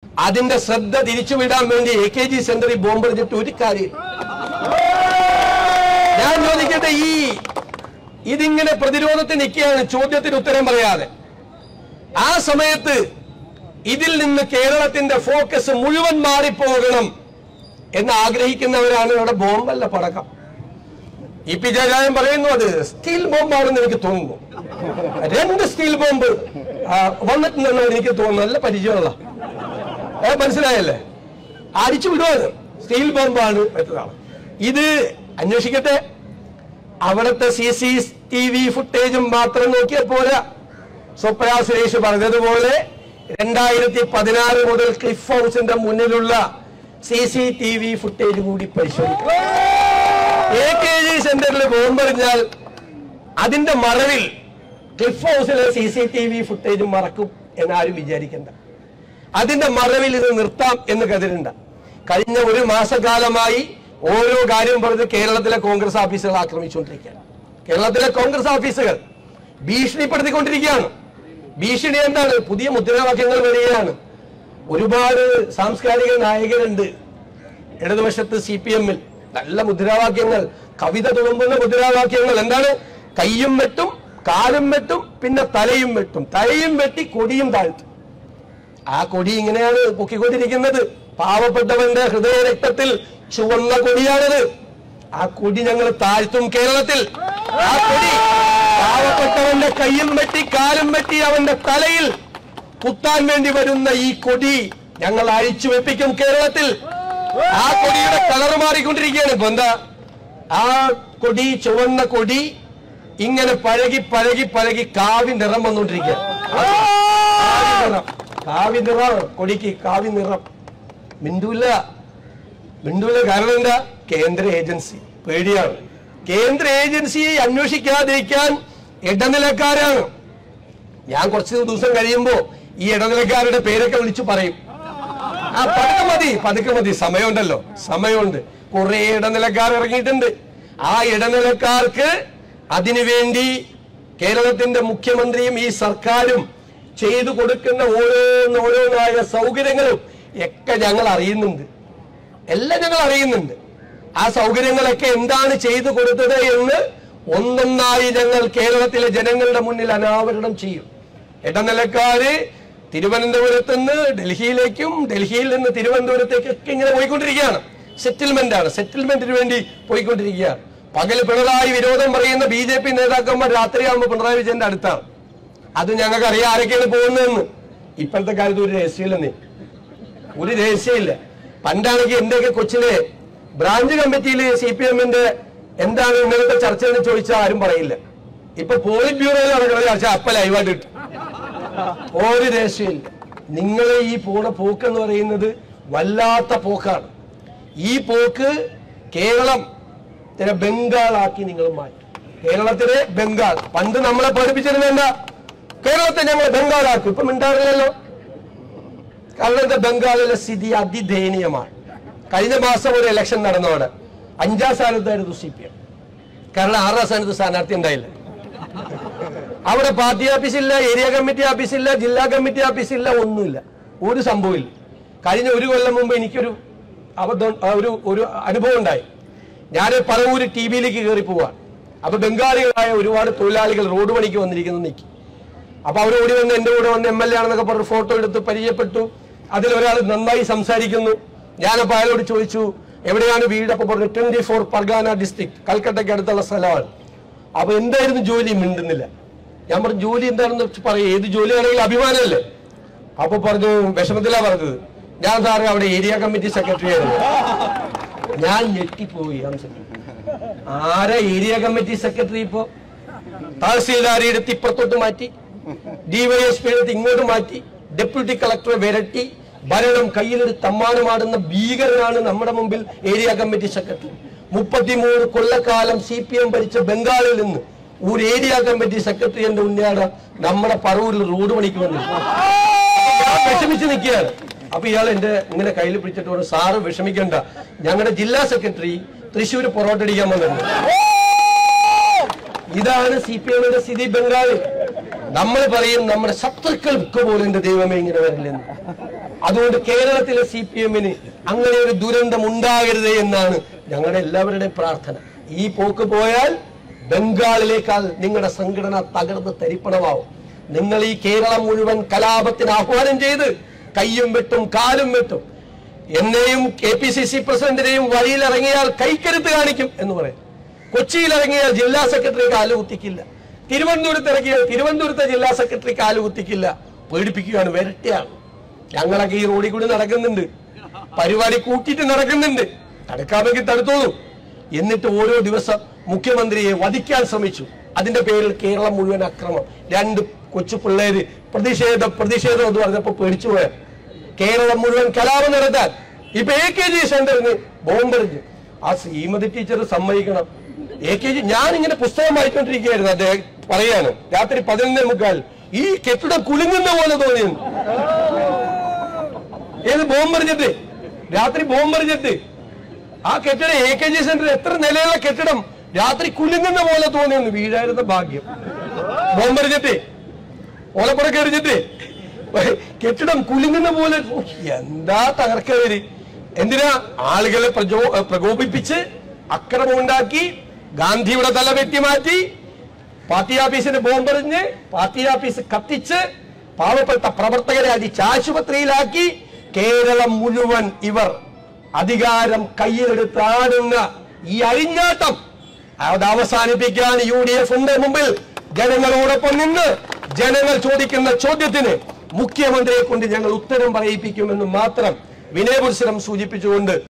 അതിന്റെ ശ്രദ്ധ തിരിച്ചുവിടാൻ വേണ്ടി എ കെ ജി സെന്ററിൽ ബോംബെറിഞ്ഞിട്ട് ഒരു കാര്യം ഞാൻ ചോദിക്കട്ടെ ഈ ഇതിങ്ങനെ പ്രതിരോധത്തിൽ നിൽക്കുകയാണ് ചോദ്യത്തിന് ഉത്തരം പറയാതെ ആ സമയത്ത് ഇതിൽ നിന്ന് കേരളത്തിന്റെ ഫോക്കസ് മുഴുവൻ മാറിപ്പോകണം എന്ന് ആഗ്രഹിക്കുന്നവരാണ് ഇവിടെ ബോംബല്ല പടക്കം ഇ പി ജയരാജൻ പറയുന്നു അത് സ്റ്റീൽ ബോംബാണെന്ന് എനിക്ക് തോന്നുന്നു രണ്ട് സ്റ്റീൽ ബോംബ് ആ, വന്നിട്ടുണ്ടെന്ന് എനിക്ക് തോന്നുന്നു നല്ല പരിചയമുള്ള ഏ, മനസ്സിലായല്ലേ അടിച്ചു വിടുവാണ് സ്റ്റീൽ ബോംബാണ് വെച്ചതാണ് ഇത് അന്വേഷിക്കട്ടെ അവിടുത്തെ സി സി ടി വി ഫുട്ടേജും മാത്രം നോക്കിയാൽ പോരാ സ്വപ്ന സുരേഷ് പറഞ്ഞതുപോലെ രണ്ടായിരത്തി പതിനാറ് മുതൽ ക്ലിഫ് ഹൗസിന്റെ മുന്നിലുള്ള C C T V footage കൂടി പരിശോധിക്കണം എ കെ ജി സെന്ററിൽ ബോംബെറിഞ്ഞാൽ അതിന്റെ മറവിൽ ക്ലിഫ് ഹൗസിലെ C C T V footage മറക്കും എന്നാരും വിചാരിക്കണ്ട അതിന്റെ മറവിൽ ഇത് നിർത്താം എന്ന് കരുതണ്ട കഴിഞ്ഞ ഒരു മാസക്കാലമായി ഓരോ കാര്യം പറഞ്ഞ് കേരളത്തിലെ കോൺഗ്രസ് ഓഫീസുകൾ ആക്രമിച്ചുകൊണ്ടിരിക്കുകയാണ് കേരളത്തിലെ കോൺഗ്രസ് ഓഫീസുകൾ ഭീഷണിപ്പെടുത്തിക്കൊണ്ടിരിക്കുകയാണ് ഭീഷണി എന്താണ് പുതിയ മുദ്രാവാക്യങ്ങൾ വരികയാണ് ഒരുപാട് സാംസ്കാരിക നായകരുണ്ട് ഇടതുവശത്ത് സി പി എമ്മിൽ നല്ല മുദ്രാവാക്യങ്ങൾ കവിത തുളുമ്പുന്ന മുദ്രാവാക്യങ്ങൾ എന്താണ് കയ്യും വെട്ടും കാലും വെട്ടും പിന്നെ തലയും വെട്ടും തലയും വെട്ടി കൊടിയും താഴ്ത്തും ആ കൊടി ഇങ്ങനെയാണ് പൊക്കിക്കൊണ്ടിരിക്കുന്നത് പാവപ്പെട്ടവന്റെ ഹൃദയ രക്തത്തിൽ ചുവന്ന കൊടിയാണത് ആ കൊടി ഞങ്ങൾ താഴ്ത്തും കേരളത്തിൽ ആ കൊടി പാവപ്പെട്ടവന്റെ കയ്യും വെട്ടി കാലും വെട്ടി അവന്റെ തലയിൽ കുത്താൻ വേണ്ടി വരുന്ന ഈ കൊടി ഞങ്ങൾ അഴിച്ചു വെപ്പിക്കും കേരളത്തിൽ ആ കൊടിയുടെ കളർ മാറിക്കൊണ്ടിരിക്കുകയാണ് ഇപ്പൊ എന്താ ആ കൊടി ചുവന്ന കൊടി ഇങ്ങനെ പഴകി പഴകി പഴകി കാവി നിറം വന്നുകൊണ്ടിരിക്കുക കാവി നിറം കാവി നിറം കൊടിക്ക് കാവി നിറം മിണ്ടൂല മിണ്ടൂല കാരണം എന്താ കേന്ദ്ര ഏജൻസി പേടിയാണ് കേന്ദ്ര ഏജൻസിയെ അന്വേഷിക്കാതിരിക്കാൻ ഇടനിലക്കാരാണ് ഞാൻ കുറച്ച് ദിവസം കഴിയുമ്പോ ഈ ഇടനിലക്കാരുടെ പേരൊക്കെ വിളിച്ചു പറയും ആ പതുക്കെ മതി പതുക്കെ മതി സമയമുണ്ടല്ലോ സമയമുണ്ട് കുറെ ഇടനിലക്കാർ ഇറങ്ങിയിട്ടുണ്ട് ആ ഇടനിലക്കാർക്ക് അതിനുവേണ്ടി കേരളത്തിന്റെ മുഖ്യമന്ത്രിയും ഈ സർക്കാരും ചെയ്തു കൊടുക്കുന്ന ഓരോന്ന് ഓരോന്നായ സൗകര്യങ്ങളും ഒക്കെ ഞങ്ങൾ അറിയുന്നുണ്ട് എല്ലാം ഞങ്ങൾ അറിയുന്നുണ്ട് ആ സൗകര്യങ്ങളൊക്കെ എന്താണ് ചെയ്തു കൊടുത്തത് എന്ന് ഒന്നൊന്നായി ഞങ്ങൾ കേരളത്തിലെ ജനങ്ങളുടെ മുന്നിൽ അനാവരണം ചെയ്യും ഇടനിലക്കാര് തിരുവനന്തപുരത്ത് നിന്ന് ഡൽഹിയിലേക്കും ഡൽഹിയിൽ നിന്ന് തിരുവനന്തപുരത്തേക്കൊക്കെ ഇങ്ങനെ പോയിക്കൊണ്ടിരിക്കുകയാണ് സെറ്റിൽമെന്റ് ആണ് സെറ്റിൽമെന്റിന് വേണ്ടി പോയിക്കൊണ്ടിരിക്കുകയാണ് പകല് പിണറായി വിരോധം പറയുന്ന ബി ജെ പി നേതാക്കന്മാർ രാത്രിയാകുമ്പോൾ പിണറായി വിജയന്റെ അടുത്താണ് അത് ഞങ്ങൾക്ക് അറിയാം ആരൊക്കെയാണ് പോകുന്നതെന്ന് ഇപ്പോഴത്തെ കാലത്ത് ഒരു രഹസ്യമില്ലെന്നേ ഒരു രഹസ്യമില്ല പണ്ടാണെങ്കിൽ എന്റെയൊക്കെ കൊച്ചിലെ ബ്രാഞ്ച് കമ്മിറ്റിയിൽ സി പി എമ്മിന്റെ എന്താണ് ഇന്നലത്തെ ചർച്ച എന്ന് ചോദിച്ചാൽ ആരും പറയില്ല ഇപ്പൊ പോളിറ്റ് ബ്യൂറോയിൽ നടക്കുന്ന ചർച്ച അപ്പ ലൈവായിട്ട് കിട്ടും ഒരു രഹസ്യമില്ല നിങ്ങളെ ഈ പോണ പോക്ക് എന്ന് പറയുന്നത് വല്ലാത്ത പോക്കാണ് ഈ പോക്ക് കേരളം ത്തിനെ ബംഗാളാക്കി നിങ്ങൾ മാറ്റി കേരളത്തിലെ ബംഗാൾ പണ്ട് നമ്മളെ പഠിപ്പിച്ചിരുന്ന എന്താ കേരളത്തെ ഞങ്ങൾ ബംഗാളാക്കും ഇപ്പൊ മിണ്ടാറില്ലല്ലോ കാരണം എന്താ ബംഗാളിലെ സ്ഥിതി അതിദയനീയമാണ് കഴിഞ്ഞ മാസം ഒരു ഇലക്ഷൻ നടന്നവിടെ അഞ്ചാം സ്ഥാനത്തായിരുന്നു സി പി എം കാരണം ആറാം സ്ഥാനത്ത് സ്ഥാനാർത്ഥി ഉണ്ടായില്ല അവിടെ പാർട്ടി ഓഫീസില്ല ഏരിയ കമ്മിറ്റി ഓഫീസില്ല ജില്ലാ കമ്മിറ്റി ഓഫീസില്ല ഒന്നുമില്ല ഒരു സംഭവമില്ല കഴിഞ്ഞ ഒരു കൊല്ലം മുമ്പ് എനിക്കൊരു അബദ്ധം ആ, ഒരു ഒരു അനുഭവം ഉണ്ടായി ഞാൻ പറവൂര് ടി വിയിലേക്ക് കയറി പോവാണ് അപ്പൊ ബംഗാളികളായ ഒരുപാട് തൊഴിലാളികൾ റോഡ് പണിക്ക് വന്നിരിക്കുന്നു നിൽക്കി അപ്പൊ അവർ ഓടി വന്ന് എന്റെ കൂടെ വന്ന് എം എൽ എ ആണെന്നൊക്കെ പറഞ്ഞ് ഫോട്ടോ എടുത്ത് പരിചയപ്പെട്ടു അതിൽ ഒരാൾ നന്നായി സംസാരിക്കുന്നു ഞാനപ്പോ അയാളോട് ചോദിച്ചു എവിടെയാണ് വീട് അപ്പൊ പറഞ്ഞു ട്വന്റി ഫോർ പർഗാന ഡിസ്ട്രിക്ട് കൽക്കട്ടയ്ക്ക് അടുത്തുള്ള സ്ഥലമാണ് അപ്പൊ എന്തായിരുന്നു ജോലി മിണ്ടുന്നില്ല ഞാൻ പറഞ്ഞു ജോലി എന്താണെന്ന് പറയും ഏത് ജോലിയാണെങ്കിലും അഭിമാനമല്ലേ അപ്പൊ പറഞ്ഞു വിഷമത്തിലാ പറഞ്ഞത് ഞാൻ സാറേ അവിടെ ഏരിയ കമ്മിറ്റി സെക്രട്ടറി ആയിരുന്നു ഞാൻ ഞെട്ടിപ്പോയി ഹംസൻ. ആരാ ഏരിയ കമ്മിറ്റി സെക്രട്ടറി ഇപ്പോ തഹസീൽദാരെ എടുത്ത് ഇപ്പുറത്തോട്ട് മാറ്റി ഡിവൈഎസ്പി എടുത്ത് ഇങ്ങോട്ട് മാറ്റി ഡെപ്യൂട്ടി കളക്ടറെ വിരട്ടി ഭരണം കയ്യിലെടുത്ത് അമ്മാനമാടുന്ന ഭീകരനാണ് നമ്മുടെ മുമ്പിൽ ഏരിയ കമ്മിറ്റി സെക്രട്ടറി മുപ്പത്തിമൂന്ന് കൊല്ലക്കാലം സി പി എം ഭരിച്ച ബംഗാളിൽ നിന്ന് ഒരു ഏരിയ കമ്മിറ്റി സെക്രട്ടറി എന്റെ ഉണ്ണിയാണ് നമ്മുടെ പറവൂരിൽ റോഡ് പണിക്ക് വന്നത് ഞാൻ വിഷമിച്ച് നിൽക്കുകയാണ് അപ്പൊ ഇയാൾ എന്റെ ഇങ്ങനെ കയ്യിൽ പിടിച്ചിട്ട് പറഞ്ഞു സാറ് വിഷമിക്കണ്ട ഞങ്ങളുടെ ജില്ലാ സെക്രട്ടറി തൃശ്ശൂർ പൊറോട്ട അടിക്കാൻ വന്നിട്ടുണ്ട് ഇതാണ് സി പി എമ്മിന്റെ സ്ഥിതി ബംഗാളിൽ നമ്മൾ പറയും നമ്മുടെ ശത്രുക്കൾക്ക് പോലും എന്റെ ദൈവമേ ഇങ്ങനെ വരില്ലെന്ന് അതുകൊണ്ട് കേരളത്തിലെ സി പി എമ്മിന് അങ്ങനെ ഒരു ദുരന്തം ഉണ്ടാകരുത് എന്നാണ് ഞങ്ങളുടെ എല്ലാവരുടെയും പ്രാർത്ഥന ഈ പോക്ക് പോയാൽ ബംഗാളിലേക്കാൾ നിങ്ങളുടെ സംഘടന തകർന്ന് തരിപ്പണമാവും നിങ്ങൾ ഈ കേരളം മുഴുവൻ കലാപത്തിന് ആഹ്വാനം ചെയ്ത് കയ്യും വെട്ടും കാലും വെട്ടും എന്നെയും കെ പി സി സി പ്രസിഡന്റിനെയും വഴിയിൽ ഇറങ്ങിയാൽ കൈക്കരുത്ത് കാണിക്കും എന്ന് പറയും കൊച്ചിയിൽ ഇറങ്ങിയാൽ ജില്ലാ സെക്രട്ടറി കാല് കുത്തിക്കില്ല തിരുവനന്തപുരത്ത് ഇറങ്ങിയാൽ തിരുവനന്തപുരത്തെ ജില്ലാ സെക്രട്ടറി കാല് കുത്തിക്കില്ല പേടിപ്പിക്കുകയാണ് വരട്ടെയാണ് ഞങ്ങളൊക്കെ ഈ റോഡിൽ കൂടി നടക്കുന്നുണ്ട് പരിപാടി കൂട്ടിയിട്ട് നടക്കുന്നുണ്ട് തടുക്കാമെങ്കിൽ തടുത്തോളൂ എന്നിട്ട് ഓരോ ദിവസം മുഖ്യമന്ത്രിയെ വധിക്കാൻ ശ്രമിച്ചു അതിന്റെ പേരിൽ കേരളം മുഴുവൻ അക്രമം രണ്ട് കൊച്ചു പിള്ളേര് പ്രതിഷേധം പ്രതിഷേധം എന്ന് പറഞ്ഞപ്പോ പേടിച്ചു പോയ കേരളം മുഴുവൻ കലാപം നടത്താൻ ഇപ്പൊ എ കെ ജി സെന്ററിന് ബോംബെറിഞ്ഞ് ആ ശ്രീമതി ടീച്ചർ സമ്മതിക്കണം എ കെ ജി ഞാൻ ഇങ്ങനെ പുസ്തകം വായിക്കൊണ്ടിരിക്കുകയായിരുന്നു അദ്ദേഹം പറയാണ് രാത്രി പതിനൊന്നേ മുക്കാൽ ഈ കെട്ടിടം കുലുങ്ങുന്ന പോലെ തോന്നിയെന്ന് ഏത് ബോംബെറിഞ്ഞിട്ട് രാത്രി ബോംബെറിഞ്ഞിട്ട് ആ കെട്ടിടം എ കെ ജി സെന്റർ എത്ര നിലയുള്ള കെട്ടിടം രാത്രി കുലുങ്ങുന്ന പോലെ തോന്നിയെന്ന് വീഴായിരുന്ന ഭാഗ്യം ബോംബെറിഞ്ഞിട്ട് ഓലപ്പുറക്ക് എറിഞ്ഞിട്ട് കെട്ടിടം കുലുങ്ങുന്ന പോലെ ഓ, എന്താ തകർക്കവര് എന്തിനാ ആളുകളെ പ്രചോ പ്രകോപിപ്പിച്ച് അക്രമമുണ്ടാക്കി ഗാന്ധിയുടെ തല വെട്ടിമാറ്റി പാർട്ടി ഓഫീസിന് ബോംബെറിഞ്ഞ് പാർട്ടി ഓഫീസ് കത്തിച്ച് പാവപ്പെട്ട പ്രവർത്തകരെ അടിച്ച് ആശുപത്രിയിലാക്കി കേരളം മുഴുവൻ ഇവർ അധികാരം കയ്യിലെടുത്ത് ആടുന്ന ഈ അഴിഞ്ഞാട്ടം അത് അവസാനിപ്പിക്കാൻ യു ഡി എഫിന്റെ മുമ്പിൽ ജനങ്ങളോടൊപ്പം നിന്ന് ജനങ്ങൾ ചോദിക്കുന്ന ചോദ്യത്തിന് മുഖ്യമന്ത്രിയെ കൊണ്ട് ഞങ്ങൾ ഉത്തരം പറയിപ്പിക്കുമെന്ന് മാത്രം വിനയപുരസരം സൂചിപ്പിച്ചുകൊണ്ട്